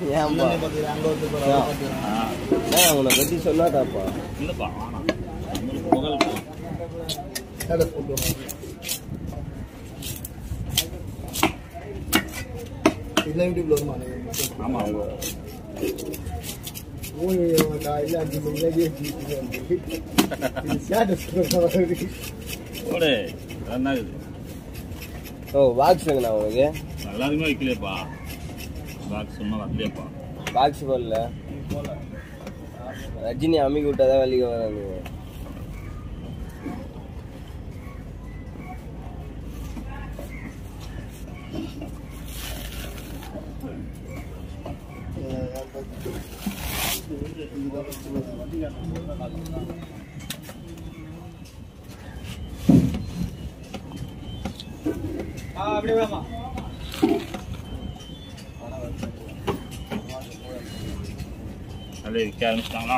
ஏன்பா அங்க ஒருத்தர் போறாரு, அங்க ஒருத்தர் போறாரு. ஆ, ஏன் உன்னை பத்தி சொன்னாதாப்பா இல்லைப்பா வேணாம் உங்களுக்கு புகழ் status போட்டுருவாங்க. இதெல்லாம் யூடியூப்ல வருமா ஆமாம் ஆமாம் மூணு காலையில் அஞ்சு மணி நேரம் ஸ்டேட்டஸ் போடுறாரு போடு என்ன இது ஓ பாக்ஸ் வேணுண்ணா உனக்கு எல்லாருமே வைக்கலையப்பா பாக்ஸ் சும்மா வரலையப்பா பாக்ஸ் போடல ரஜினி அமுக்கி விட்டாதான் வெளியே வராங்க அதே விற்க ஆரம்பிச்சிட்டாங்களா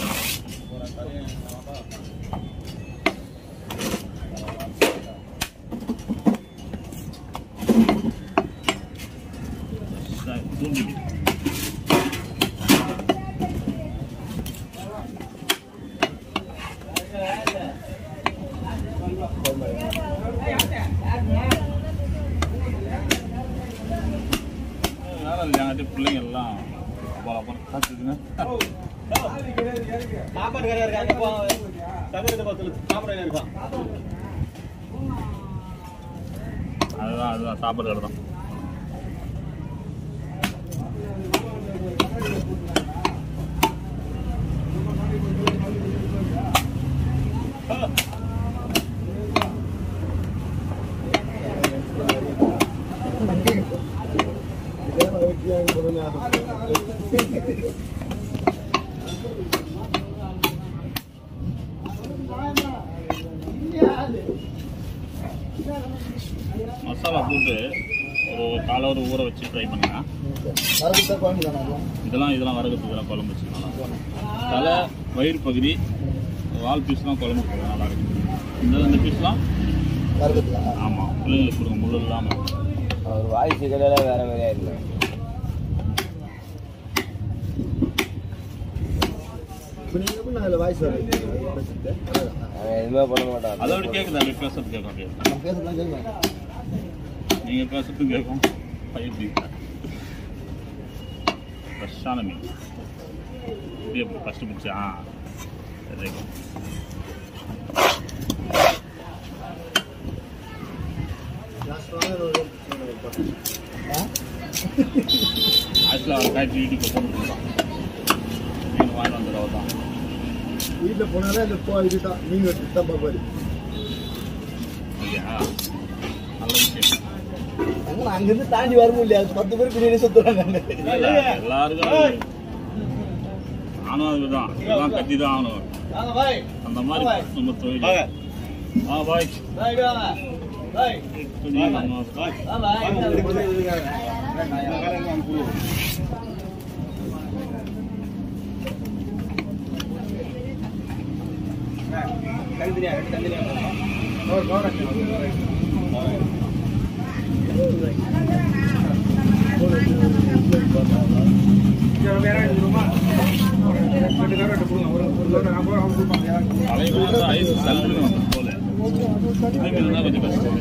சரி, தூண்டி விடு. அதனால இல்லையாட்டி பிள்ளைங்க எல்லாம் போல போல காத்துக்குங்க சாப்பாடு கடை இருக்காங்க போ தமிழகத்தை பார்த்து சாப்பாடு கடை இருக்கான் அதுதான் அதுதான் சாப்பாடு கடை தான் மசாலா போட்டு ஒரு காலை ஒரு ஊற வச்சு ஃப்ரை பண்ணுங்க மரத்துக்கு தான் குழம்பு தானே அது? இதெல்லாம் இதெல்லாம் வரகத்துக்கு இதெல்லாம் குழம்பு வச்சுக்கலாம் தலை வயிறு பகுதி வால் பீஸ்லாம் குழம்பு போடுங்க நல்லா இருக்கும் இந்த இந்த பீஸ்லாம் மரத்துக்கு ஆமாம் பிள்ளைங்களுக்கு கொடுங்க முள்ளு இல்லாமல் அவர் வாய்ஸ் கடையில் வேற மாதிரியா இல்லை இப்போ நீங்கள் எப்படி அதில் வாய்ஸ் வருது பேசுறது அவன் எதுவுமே பண்ண மாட்டான் அதை விட கேட்குது அப்படி பேசுறது கேட்கும் அப்படியே நம்ம பேசுறதுலாம் கேட்கலாம் நீங்கள் பேசுறது கேட்கும் பயிர் ஃப்ரெஷ்ஷான மீன் இப்படி எப்படி ஃபஸ்ட்டு பிடிச்சா சரி ஆக்சுவலாக அவன் காய்ச்சி வீட்டுக்கு போட்டு கொடுத்தான் மீன் வாங்கி வந்துடுறவ தான் வீட்டில் போனாலே அந்த போ இதுதான் நீங்கள் எடுத்து தான் பார்ப்பாரு ஓகே நல்ல விஷயம் அங்கே அங்கேருந்து தாண்டி வர முடியல பத்து பேர் பின்னாடி சுற்றுறாங்க இல்ல, இல்ல, எல்லாருக்கும் நானும் அதுதான் இதெல்லாம் கட்டி தான் ஆகணும் வாங்க பாய் அந்த மாதிரி பாய். நம்ம தொழில் வாங்க. ஆ பாய் பாய் வாங்க பாய் துணி நம்ம வா பாய் தனித்தனியா ரெண்டு தனித்தனியா தலைவர் வந்து ஐஸ் தள்ளுன்னு வந்து போல இது மீன் தான் கொஞ்சம் கஷ்டம்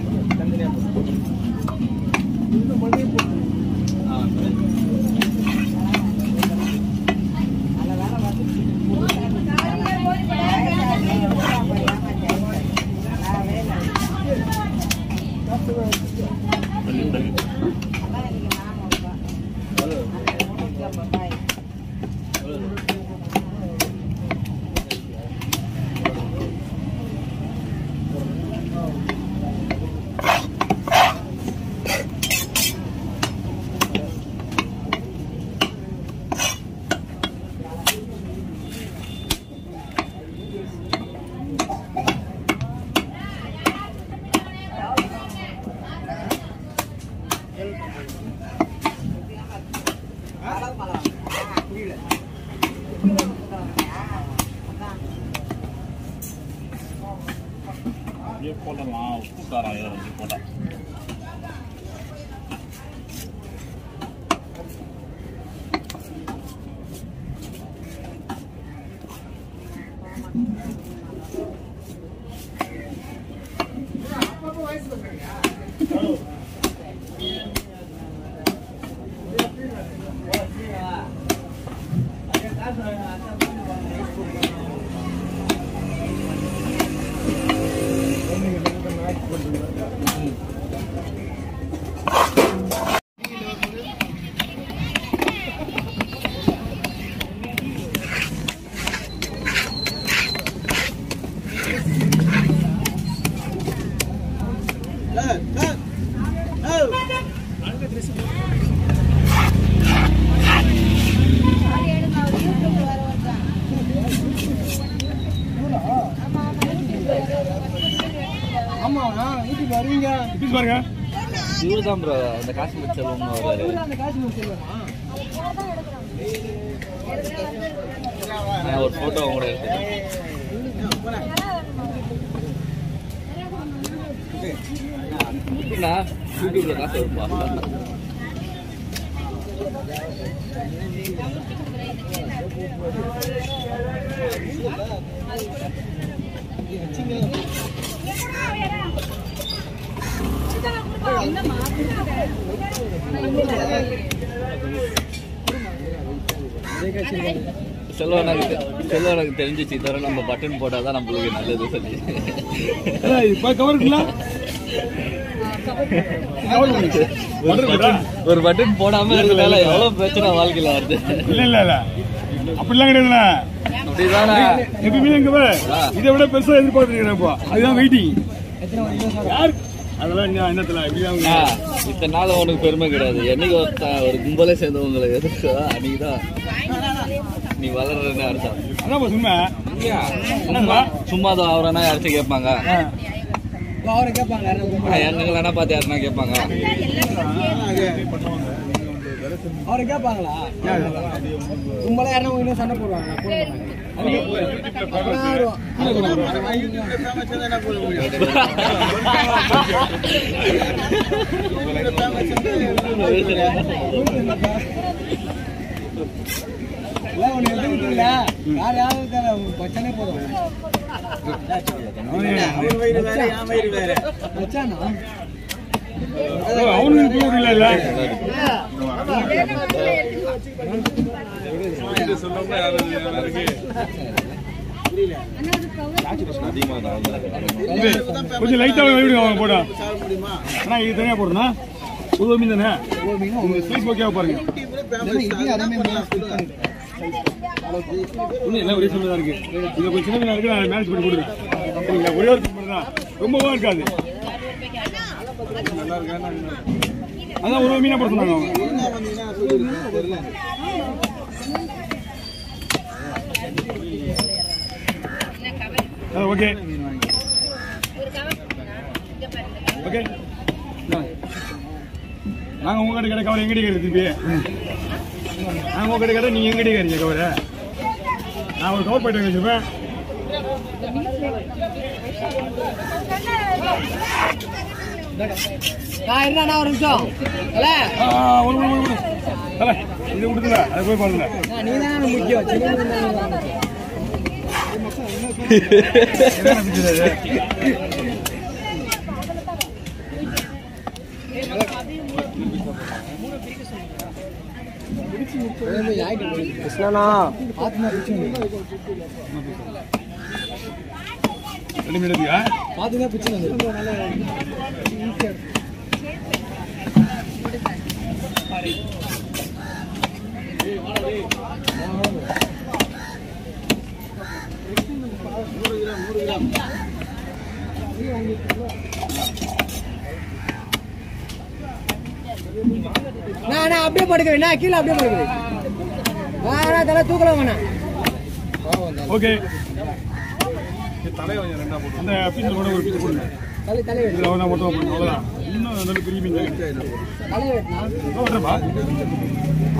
தள்ளி தள்ளி அப்படியே போடலாம் உப்பு காரம் இறங்கி போட்டா பீஸ் பாருங்க இவரு தான் ப்ரோ அந்த காஷ்மீர் செல்வம் வருவாரு நான் ஒரு போட்டோ கூட எடுத்தேன் எப்படிண்ணா யூடியூப்ல காசு வருமா செல்வனுக்கு செல்வனுக்கு தெரிஞ்சிச்சு தவிர நம்ம பட்டன் போட்டால் தான் நம்மளுக்கு நல்லது சொல்லி இப்போ கவர் இருக்குல்ல ஒரு button- ஒரு பட்டன் போடாம இருக்கிறதால எவ்வளவு பிரச்சனை வாழ்க்கையில வருது இல்ல இல்ல இல்ல அப்படிலாம் கிடையாதுண்ணா அப்படிதானே எப்பயுமே எங்க பாரு, இதை விட பெருசா எதிர்பார்த்துருக்கிறேன் இப்போ அதுதான் வெயிட்டிங் யார் அதெல்லாம் என்ன என்னத்துல இப்படிதான் ஆ, இத்தனை நாள் உனக்கு பெருமை கிடையாது என்னைக்கு ஒருத்தன் ஒரு கும்பலே சேர்ந்து உங்களை எதிர்க்கோ அன்னைக்குதான் நீ வளர்றன்னு அர்த்தம் அதான் பா சும்மா என்னப்பா சும்மா தான் அவரனா யாராச்சும் கேட்பாங்க அவரை கேட்பாங்க எங்களை பார்த்து யாருன்னா கேட்பாங்க அவரை கேட்பாங்களா கும்பலா யாரும் இன்னும் சண்டை போடுவாங்க போட இல்லை ஒன்று எதுவும் இல்லை யார் யாரும் தர பிரச்சனை போதும் வச்சானா அவனுக்கு கூட இல்ல இல்ல இது, கொஞ்சம் லைட்டா விடுங்க அவங்க போட்டா அண்ணா இது தனியா போடுறா புது மீன் தானே உங்க ஸ்பைஸ் ஓகேவா பாருங்க இது அதே மாதிரி இன்னும் எல்லாம் ஒரே சொல்ல தான் இருக்கு இது கொஞ்சம் சின்ன மீனா இருக்கு நான் மேனேஜ் பண்ணி கொடுக்குறேன் சரிங்களா? ஒரே ஒரு மீன் தான் ரொம்பவும் இருக்காது அதான் ஒரு மீனா போட சொன்னாங்க அவங்க ஓகே ஓகே நாங்கள் உங்க கடை கடை கவர் எங்கடி கடை திருப்பி நாங்கள் உங்க கடை கடை நீங்கள் எங்கடி கடை கவரை நான் ஒரு கவர் போயிட்டு வச்சிருப்பேன் நான் என்னண்ணா ஒரு நிமிஷம் இல்லை ஆ, ஒரு ஒரு ஒரு தலை இது கொடுத்துல அதை போய் பாருங்க நீ தானே முக்கியம் சின்ன மீன் தானே வாங்க. என்னென்ன பிடிச்சது அது? கிருஷ்ணனா ஆத்மா பிடிச்சி ரெண்டு மீன் எடுத்தியா பார்த்துதான் பிடிச்சி வந்து நான் நான் அப்படியே படுக்கிறேன் நான் கீழே அப்படியே படுக்கிறேன் வேணா தலை தூக்கலாம் வேணாம் ஓகே தலையை கொஞ்சம் ரெண்டா போட்டு அந்த பீஸில் கூட ஒரு பீஸ் போடுங்க தலை தலை வெட்டு இதில் வந்து மொத்தம் போடுங்க அவ்வளோதான் இன்னும் நல்ல பெரிய மீன் தலை வெட்டினா வெட்டுறப்பா